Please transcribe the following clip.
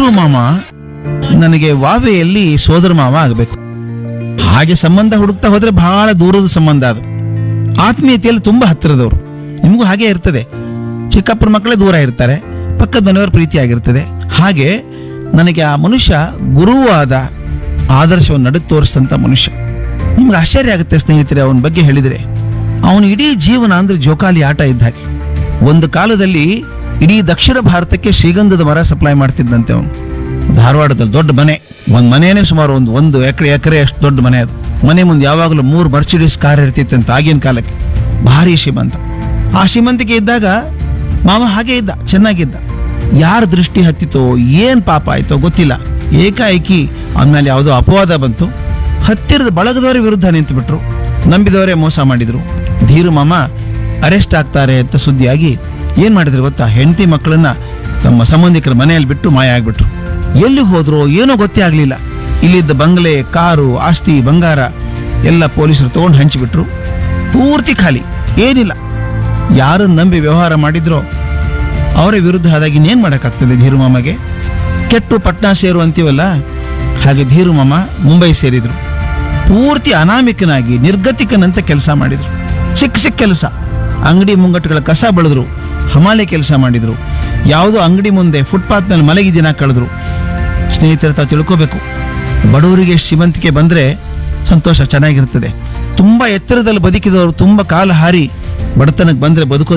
ಧೀರು ಮಾಮ ನನಗೆ ವಾವೆಯಲ್ಲಿ ಸೋದರ ಮಾವ ಆಗಬೇಕು ಹಾಗೆ ಸಂಬಂಧ ಹುಡುಕ್ತಾ ಹೋದ್ರೆ ಬಹಳ ದೂರದ ಸಂಬಂಧ ಅದು ಆತ್ಮೀಯತೆಯಲ್ಲಿ ತುಂಬಾ ಹತ್ತಿರದವರು ನಿಮಗೂ ಹಾಗೆ ಇರ್ತದೆ ಚಿಕ್ಕಪ್ಪನ ಮಕ್ಕಳೇ ದೂರ ಇರ್ತಾರೆ ಪಕ್ಕದ ಮನೆಯವ್ರ ಪ್ರೀತಿಯಾಗಿರ್ತದೆ ಹಾಗೆ ನನಗೆ ಆ ಮನುಷ್ಯ ಗುರುವಾದ ಆದರ್ಶವನ್ನು ನಡುಕ್ ತೋರಿಸಿದಂಥ ಮನುಷ್ಯ ನಿಮ್ಗೆ ಆಶ್ಚರ್ಯ ಆಗುತ್ತೆ ಸ್ನೇಹಿತರೆ ಅವನ ಬಗ್ಗೆ ಹೇಳಿದರೆ ಅವನ ಇಡೀ ಜೀವನ ಅಂದ್ರೆ ಜೋಕಾಲಿ ಆಟ ಇದ್ದ ಹಾಗೆ ಒಂದು ಕಾಲದಲ್ಲಿ ಇಡೀ ದಕ್ಷಿಣ ಭಾರತಕ್ಕೆ ಶ್ರೀಗಂಧದ ಮರ ಸಪ್ಲೈ ಮಾಡ್ತಿದ್ದಂತೆ ಅವನು ಧಾರವಾಡದಲ್ಲಿ ದೊಡ್ಡ ಮನೆ ಒಂದು ಮನೆಯೇ ಸುಮಾರು ಒಂದು ಒಂದು ಎಕರೆ ಎಕರೆ ಅಷ್ಟು ದೊಡ್ಡ ಮನೆ ಅದು ಮನೆ ಮುಂದೆ ಯಾವಾಗಲೂ ಮೂರು ಮರ್ಸಿಡೀಸ್ ಕಾರ್ ಇರ್ತಿತ್ತಂತ ಆಗಿನ ಕಾಲಕ್ಕೆ ಭಾರಿ ಶ್ರೀಮಂತ ಆ ಶ್ರೀಮಂತಿಕೆ ಇದ್ದಾಗ ಮಾವ ಹಾಗೆ ಇದ್ದ ಚೆನ್ನಾಗಿದ್ದ ಯಾರ ದೃಷ್ಟಿ ಹತ್ತಿತೋ ಏನ್ ಪಾಪ ಆಯ್ತೋ ಗೊತ್ತಿಲ್ಲ ಏಕಾಏಕಿ ಆಮೇಲೆ ಯಾವುದೋ ಅಪವಾದ ಬಂತು ಹತ್ತಿರದ ಬಳಗದವರ ವಿರುದ್ಧ ನಿಂತುಬಿಟ್ರು ನಂಬಿದವರೇ ಮೋಸ ಮಾಡಿದ್ರು ಧೀರು ಮಾಮ ಅರೆಸ್ಟ್ ಆಗ್ತಾರೆ ಅಂತ ಸುದ್ದಿಯಾಗಿ ಏನ್ ಮಾಡಿದ್ರು ಗೊತ್ತಾ ಹೆಂಡತಿ ಮಕ್ಕಳನ್ನ ತಮ್ಮ ಸಂಬಂಧಿಕರ ಮನೆಯಲ್ಲಿ ಬಿಟ್ಟು ಮಾಯ ಆಗ್ಬಿಟ್ರು ಎಲ್ಲಿ ಹೋದ್ರು ಏನೋ ಗೊತ್ತೇ ಆಗ್ಲಿಲ್ಲ ಇಲ್ಲಿದ್ದ ಬಂಗ್ಲೆ ಕಾರು ಆಸ್ತಿ ಬಂಗಾರ ಎಲ್ಲ ಪೊಲೀಸರು ತಗೊಂಡು ಹಂಚಿಬಿಟ್ರು ಪೂರ್ತಿ ಖಾಲಿ ಏನಿಲ್ಲ ಯಾರನ್ನ ನಂಬಿ ವ್ಯವಹಾರ ಮಾಡಿದ್ರೋ ಅವರ ವಿರುದ್ಧ ಆದಾಗ ಇನ್ನೇನ್ ಮಾಡೋಕ್ಕಾಗ್ತದೆ ಧೀರು ಮಾಮಗೆ ಕೆಟ್ಟು ಪಟ್ನಾ ಸೇರು ಅಂತೀವಲ್ಲ ಹಾಗೆ ಧೀರು ಮಾಮ ಮುಂಬೈ ಸೇರಿದ್ರು ಪೂರ್ತಿ ಅನಾಮಿಕನಾಗಿ ನಿರ್ಗತಿಕನಂತ ಕೆಲಸ ಮಾಡಿದ್ರು ಸಿಕ್ಕ ಸಿಕ್ಕ ಕೆಲಸ ಅಂಗಡಿ ಮುಂಗಟ್ಟುಗಳ ಕಸ ಬೆಳೆದ್ರು ಹಮಾಲೆ ಕೆಲಸ ಮಾಡಿದ್ರು ಯಾವುದೋ ಅಂಗಡಿ ಮುಂದೆ ಫುಟ್ಪಾತ್ ಮೇಲೆ ಮಲಗಿ ದಿನ ಕಳೆದ್ರು ಸ್ನೇಹಿತರ ತಾವು ತಿಳ್ಕೋಬೇಕು ಬಡವರಿಗೆ ಶ್ರೀಮಂತಿಕೆ ಬಂದ್ರೆ ಸಂತೋಷ ಚೆನ್ನಾಗಿರ್ತದೆ ತುಂಬಾ ಎತ್ತರದಲ್ಲಿ ಬದುಕಿದವರು ತುಂಬಾ ಕಾಲ ಹಾರಿ ಬಡತನಕ್ಕೆ ಬಂದ್ರೆ ಬದುಕೋ